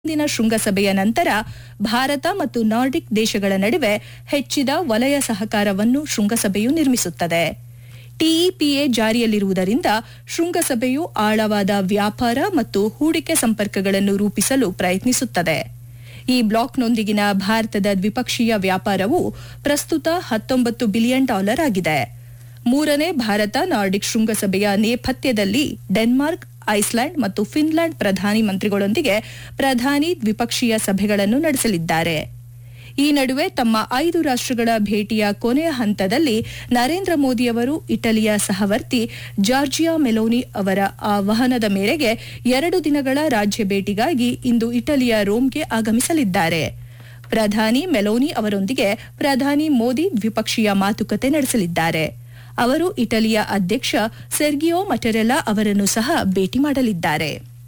ಇಂದಿನ ಶೃಂಗಸಭೆಯ ನಂತರ ಭಾರತ ಮತ್ತು ನಾರ್ಡಿಕ್ ದೇಶಗಳ ನಡುವೆ ಹೆಚ್ಚಿದ ವಲಯ ಸಹಕಾರವನ್ನು ಶೃಂಗಸಭೆಯು ನಿರ್ಮಿಸುತ್ತದೆ ಟಿಇಪಿಎ ಜಾರಿಯಲ್ಲಿರುವುದರಿಂದ ಶೃಂಗಸಭೆಯು ಆಳವಾದ ವ್ಯಾಪಾರ ಮತ್ತು ಹೂಡಿಕೆ ಸಂಪರ್ಕಗಳನ್ನು ರೂಪಿಸಲು ಪ್ರಯತ್ನಿಸುತ್ತದೆ ಈ ಬ್ಲಾಕ್ನೊಂದಿಗಿನ ಭಾರತದ ದ್ವಿಪಕ್ಷೀಯ ವ್ಯಾಪಾರವು ಪ್ರಸ್ತುತ ಹತ್ತೊಂಬತ್ತು ಬಿಲಿಯನ್ ಡಾಲರ್ ಆಗಿದೆ ಮೂರನೇ ಭಾರತ ನಾರ್ಡಿಕ್ ಶೃಂಗಸಭೆಯ ನೇಪಥ್ಯದಲ್ಲಿ ಡೆನ್ಮಾರ್ಕ್ ಐಸ್ಲ್ಯಾಂಡ್ ಮತ್ತು ಫಿನ್ಲ್ಯಾಂಡ್ ಪ್ರಧಾನಿ ಮಂತ್ರಿಗಳೊಂದಿಗೆ ಪ್ರಧಾನಿ ದ್ವಿಪಕ್ಷೀಯ ಸಭೆಗಳನ್ನು ನಡೆಸಲಿದ್ದಾರೆ ಈ ನಡುವೆ ತಮ್ಮ ಐದು ರಾಷ್ಟ್ರಗಳ ಭೇಟಿಯ ಕೊನೆಯ ಹಂತದಲ್ಲಿ ನರೇಂದ್ರ ಮೋದಿಯವರು ಇಟಲಿಯ ಸಹವರ್ತಿ ಜಾರ್ಜಿಯಾ ಮೆಲೋನಿ ಅವರ ಆಹ್ವಾನದ ಮೇರೆಗೆ ಎರಡು ದಿನಗಳ ರಾಜ್ಯ ಭೇಟಿಗಾಗಿ ಇಂದು ಇಟಲಿಯ ರೋಮ್ಗೆ ಆಗಮಿಸಲಿದ್ದಾರೆ ಪ್ರಧಾನಿ ಮೆಲೋನಿ ಅವರೊಂದಿಗೆ ಪ್ರಧಾನಿ ಮೋದಿ ದ್ವಿಪಕ್ಷೀಯ ಮಾತುಕತೆ ನಡೆಸಲಿದ್ದಾರೆ ಅವರು ಇಟಲಿಯ ಅಧ್ಯಕ್ಷ ಸೆರ್ಗಿಯೋ ಮಟೆರೆಲಾ ಅವರನ್ನು ಸಹ ಭೇಟಿ ಮಾಡಲಿದ್ದಾರೆ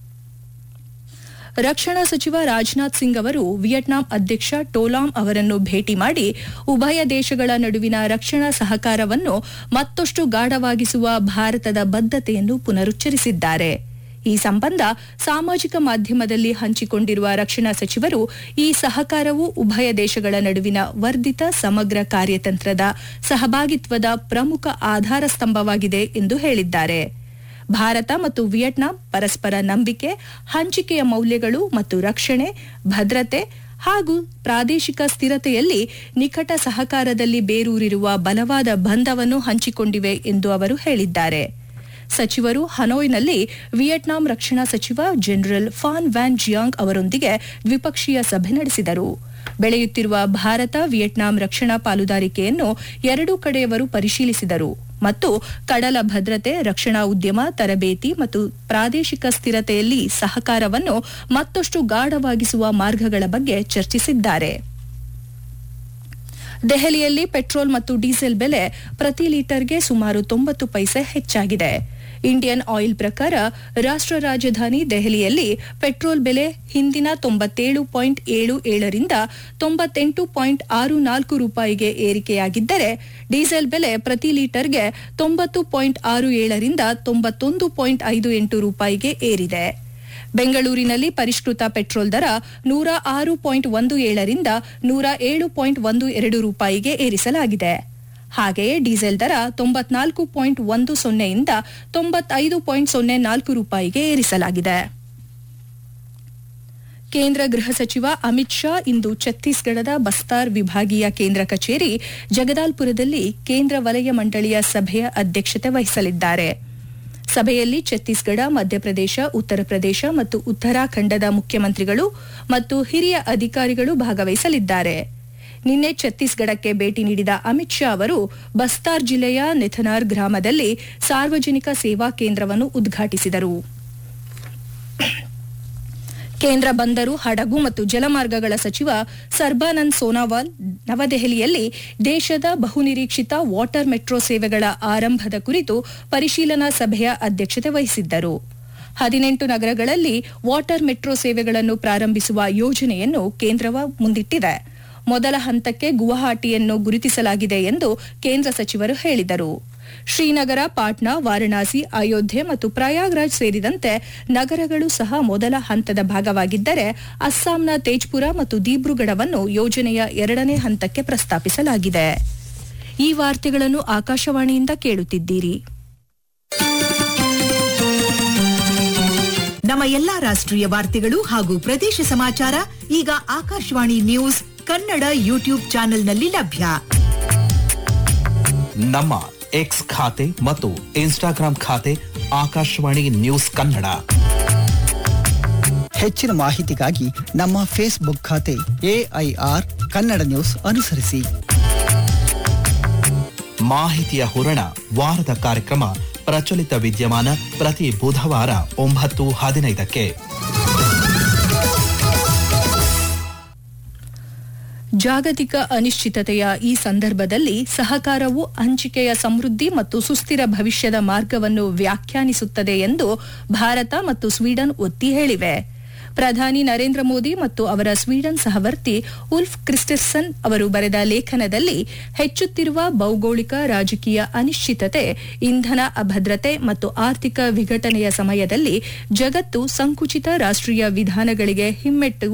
ರಕ್ಷಣಾ ಸಚಿವ ರಾಜನಾಥ್ ಸಿಂಗ್ ಅವರು ವಿಯೆಟ್ನಾಂ ಅಧ್ಯಕ್ಷ ಟೋಲಾಂ ಅವರನ್ನು ಭೇಟಿ ಮಾಡಿ ಉಭಯ ದೇಶಗಳ ನಡುವಿನ ರಕ್ಷಣಾ ಸಹಕಾರವನ್ನು ಮತ್ತಷ್ಟು ಗಾಢವಾಗಿಸುವ ಭಾರತದ ಬದ್ಧತೆಯನ್ನು ಪುನರುಚ್ಚರಿಸಿದ್ದಾರೆ ಈ ಸಂಬಂಧ ಸಾಮಾಜಿಕ ಮಾಧ್ಯಮದಲ್ಲಿ ಹಂಚಿಕೊಂಡಿರುವ ರಕ್ಷಣಾ ಸಚಿವರು ಈ ಸಹಕಾರವು ಉಭಯ ದೇಶಗಳ ನಡುವಿನ ವರ್ಧಿತ ಸಮಗ್ರ ಕಾರ್ಯತಂತ್ರದ ಸಹಭಾಗಿತ್ವದ ಪ್ರಮುಖ ಆಧಾರ ಸ್ತಂಭವಾಗಿದೆ ಎಂದು ಹೇಳಿದ್ದಾರೆ ಭಾರತ ಮತ್ತು ವಿಯೆಟ್ನಾಂ ಪರಸ್ಪರ ನಂಬಿಕೆ ಹಂಚಿಕೆಯ ಮೌಲ್ಯಗಳು ಮತ್ತು ರಕ್ಷಣೆ ಭದ್ರತೆ ಹಾಗೂ ಪ್ರಾದೇಶಿಕ ಸ್ಥಿರತೆಯಲ್ಲಿ ನಿಕಟ ಸಹಕಾರದಲ್ಲಿ ಬೇರೂರಿರುವ ಬಲವಾದ ಬಂಧವನ್ನು ಹಂಚಿಕೊಂಡಿವೆ ಎಂದು ಅವರು ಹೇಳಿದ್ದಾರೆ ಸಚಿವರು ಹನೋಯ್ನಲ್ಲಿ ವಿಯೆಟ್ನಾಂ ರಕ್ಷಣಾ ಸಚಿವ ಜನರಲ್ ಫಾನ್ ವ್ಯಾನ್ ಜಿಯಾಂಗ್ ಅವರೊಂದಿಗೆ ದ್ವಿಪಕ್ಷೀಯ ಸಭೆ ನಡೆಸಿದರು ಬೆಳೆಯುತ್ತಿರುವ ಭಾರತ ವಿಯೆಟ್ನಾಂ ರಕ್ಷಣಾ ಪಾಲುದಾರಿಕೆಯನ್ನು ಎರಡೂ ಕಡೆಯವರು ಪರಿಶೀಲಿಸಿದರು ಮತ್ತು ಕಡಲ ಭದ್ರತೆ ರಕ್ಷಣಾ ಉದ್ಯಮ ತರಬೇತಿ ಮತ್ತು ಪ್ರಾದೇಶಿಕ ಸ್ಥಿರತೆಯಲ್ಲಿ ಸಹಕಾರವನ್ನು ಮತ್ತಷ್ಟು ಗಾಢವಾಗಿಸುವ ಮಾರ್ಗಗಳ ಬಗ್ಗೆ ಚರ್ಚಿಸಿದ್ದಾರೆ ದೆಹಲಿಯಲ್ಲಿ ಪೆಟ್ರೋಲ್ ಮತ್ತು ಡೀಸೆಲ್ ಬೆಲೆ ಪ್ರತಿ ಲೀಟರ್ಗೆ ಸುಮಾರು ತೊಂಬತ್ತು ಪೈಸೆ ಹೆಚ್ಚಾಗಿದೆ ಇಂಡಿಯನ್ ಆಯಿಲ್ ಪ್ರಕಾರ ರಾಷ್ಟ್ರ ರಾಜಧಾನಿ ದೆಹಲಿಯಲ್ಲಿ ಪೆಟ್ರೋಲ್ ಬೆಲೆ ಹಿಂದಿನ ತೊಂಬತ್ತೇಳು ಪಾಯಿಂಟ್ ಏಳು ಏಳರಿಂದ ತೊಂಬತ್ತೆಂಟು ಪಾಯಿಂಟ್ ಆರು ನಾಲ್ಕು ರೂಪಾಯಿಗೆ ಏರಿಕೆಯಾಗಿದ್ದರೆ ಡೀಸೆಲ್ ಬೆಲೆ ಪ್ರತಿ ಲೀಟರ್ಗೆ ತೊಂಬತ್ತು ಪಾಯಿಂಟ್ ಆರು ಏಳರಿಂದ ತೊಂಬತ್ತೊಂದು ಪಾಯಿಂಟ್ ಐದು ಎಂಟು ರೂಪಾಯಿಗೆ ಏರಿದೆ ಬೆಂಗಳೂರಿನಲ್ಲಿ ಪರಿಷ್ಕೃತ ಪೆಟ್ರೋಲ್ ದರ ನೂರ ಆರು ಪಾಯಿಂಟ್ ಒಂದು ಏಳರಿಂದ ನೂರ ಏಳು ಪಾಯಿಂಟ್ ಒಂದು ಎರಡು ರೂಪಾಯಿಗೆ ಏರಿಸಲಾಗಿದೆ ಹಾಗೆಯೇ ಡೀಸೆಲ್ ದರ ತೊಂಬತ್ನಾಲ್ಕು ಪಾಯಿಂಟ್ ಒಂದು ಸೊನ್ನೆಯಿಂದ ತೊಂಬತ್ತೈದು ಪಾಯಿಂಟ್ ಸೊನ್ನೆ ನಾಲ್ಕು ರೂಪಾಯಿಗೆ ಏರಿಸಲಾಗಿದೆ ಕೇಂದ್ರ ಗೃಹ ಸಚಿವ ಅಮಿತ್ ಶಾ ಇಂದು ಛತ್ತೀಸ್ಗಢದ ಬಸ್ತಾರ್ ವಿಭಾಗೀಯ ಕೇಂದ್ರ ಕಚೇರಿ ಜಗದಾಲ್ಪುರದಲ್ಲಿ ಕೇಂದ್ರ ವಲಯ ಮಂಡಳಿಯ ಸಭೆಯ ಅಧ್ಯಕ್ಷತೆ ವಹಿಸಲಿದ್ದಾರೆ ಸಭೆಯಲ್ಲಿ ಛತ್ತೀಸ್ಗಢ ಮಧ್ಯಪ್ರದೇಶ ಉತ್ತರ ಪ್ರದೇಶ ಮತ್ತು ಉತ್ತರಾಖಂಡದ ಮುಖ್ಯಮಂತ್ರಿಗಳು ಮತ್ತು ಹಿರಿಯ ಅಧಿಕಾರಿಗಳು ಭಾಗವಹಿಸಲಿದ್ದಾರೆ ನಿನ್ನೆ ಛತ್ತೀಸ್ಗಢಕ್ಕೆ ಭೇಟಿ ನೀಡಿದ ಅಮಿತ್ ಶಾ ಅವರು ಬಸ್ತಾರ್ ಜಿಲ್ಲೆಯ ನೆಥನಾರ್ ಗ್ರಾಮದಲ್ಲಿ ಸಾರ್ವಜನಿಕ ಸೇವಾ ಕೇಂದ್ರವನ್ನು ಉದ್ಘಾಟಿಸಿದರು ಕೇಂದ್ರ ಬಂದರು ಹಡಗು ಮತ್ತು ಜಲಮಾರ್ಗಗಳ ಸಚಿವ ಸರ್ಬಾನಂದ್ ಸೋನಾವಾಲ್ ನವದೆಹಲಿಯಲ್ಲಿ ದೇಶದ ಬಹುನಿರೀಕ್ಷಿತ ವಾಟರ್ ಮೆಟ್ರೋ ಸೇವೆಗಳ ಆರಂಭದ ಕುರಿತು ಪರಿಶೀಲನಾ ಸಭೆಯ ಅಧ್ಯಕ್ಷತೆ ವಹಿಸಿದ್ದರು ಹದಿನೆಂಟು ನಗರಗಳಲ್ಲಿ ವಾಟರ್ ಮೆಟ್ರೋ ಸೇವೆಗಳನ್ನು ಪ್ರಾರಂಭಿಸುವ ಯೋಜನೆಯನ್ನು ಕೇಂದ್ರವ ಮುಂದಿಟ್ಟಿದೆ ಮೊದಲ ಹಂತಕ್ಕೆ ಗುವಾಹಟಿಯನ್ನು ಗುರುತಿಸಲಾಗಿದೆ ಎಂದು ಕೇಂದ್ರ ಸಚಿವರು ಹೇಳಿದರು ಶ್ರೀನಗರ ಪಾಟ್ನಾ ವಾರಣಾಸಿ ಅಯೋಧ್ಯೆ ಮತ್ತು ಪ್ರಯಾಗ್ರಾಜ್ ಸೇರಿದಂತೆ ನಗರಗಳು ಸಹ ಮೊದಲ ಹಂತದ ಭಾಗವಾಗಿದ್ದರೆ ಅಸ್ಸಾಂನ ತೇಜ್ಪುರ ಮತ್ತು ದೀಬ್ರುಗಢವನ್ನು ಯೋಜನೆಯ ಎರಡನೇ ಹಂತಕ್ಕೆ ಪ್ರಸ್ತಾಪಿಸಲಾಗಿದೆ ಈ ವಾರ್ತೆಗಳನ್ನು ಆಕಾಶವಾಣಿಯಿಂದ ಕೇಳುತ್ತಿದ್ದೀರಿ ನಮ್ಮ ಎಲ್ಲಾ ರಾಷ್ಟ್ರೀಯ ವಾರ್ತೆಗಳು ಹಾಗೂ ಪ್ರದೇಶ ಸಮಾಚಾರ ಈಗ ಆಕಾಶವಾಣಿ ನ್ಯೂಸ್ ಕನ್ನಡ ಯೂಟ್ಯೂಬ್ ಚಾನೆಲ್ನಲ್ಲಿ ಲಭ್ಯ ನಮ್ಮ ಎಕ್ಸ್ ಖಾತೆ ಮತ್ತು ಇನ್ಸ್ಟಾಗ್ರಾಂ ಖಾತೆ ಆಕಾಶವಾಣಿ ನ್ಯೂಸ್ ಕನ್ನಡ ಹೆಚ್ಚಿನ ಮಾಹಿತಿಗಾಗಿ ನಮ್ಮ ಫೇಸ್ಬುಕ್ ಖಾತೆ ಎಐಆರ್ ಕನ್ನಡ ನ್ಯೂಸ್ ಅನುಸರಿಸಿ ಮಾಹಿತಿಯ ಹೂರಣ ವಾರದ ಕಾರ್ಯಕ್ರಮ ಪ್ರಚಲಿತ ವಿದ್ಯಮಾನ ಪ್ರತಿ ಬುಧವಾರ ಒಂಬತ್ತು ಹದಿನೈದಕ್ಕೆ ಜಾಗತಿಕ ಅನಿಶ್ಚಿತತೆಯ ಈ ಸಂದರ್ಭದಲ್ಲಿ ಸಹಕಾರವು ಹಂಚಿಕೆಯ ಸಮೃದ್ಧಿ ಮತ್ತು ಸುಸ್ಥಿರ ಭವಿಷ್ಯದ ಮಾರ್ಗವನ್ನು ವ್ಯಾಖ್ಯಾನಿಸುತ್ತದೆ ಎಂದು ಭಾರತ ಮತ್ತು ಸ್ವೀಡನ್ ಒತ್ತಿ ಹೇಳಿವೆ ಪ್ರಧಾನಿ ನರೇಂದ್ರ ಮೋದಿ ಮತ್ತು ಅವರ ಸ್ವೀಡನ್ ಸಹವರ್ತಿ ಉಲ್ಫ್ ಕ್ರಿಸ್ಟೆಸನ್ ಅವರು ಬರೆದ ಲೇಖನದಲ್ಲಿ ಹೆಚ್ಚುತ್ತಿರುವ ಭೌಗೋಳಿಕ ರಾಜಕೀಯ ಅನಿಶ್ಚಿತತೆ ಇಂಧನ ಅಭದ್ರತೆ ಮತ್ತು ಆರ್ಥಿಕ ವಿಘಟನೆಯ ಸಮಯದಲ್ಲಿ ಜಗತ್ತು ಸಂಕುಚಿತ ರಾಷ್ಟ್ರೀಯ ವಿಧಾನಗಳಿಗೆ ಹಿಮ್ಮೆಟ್ಟು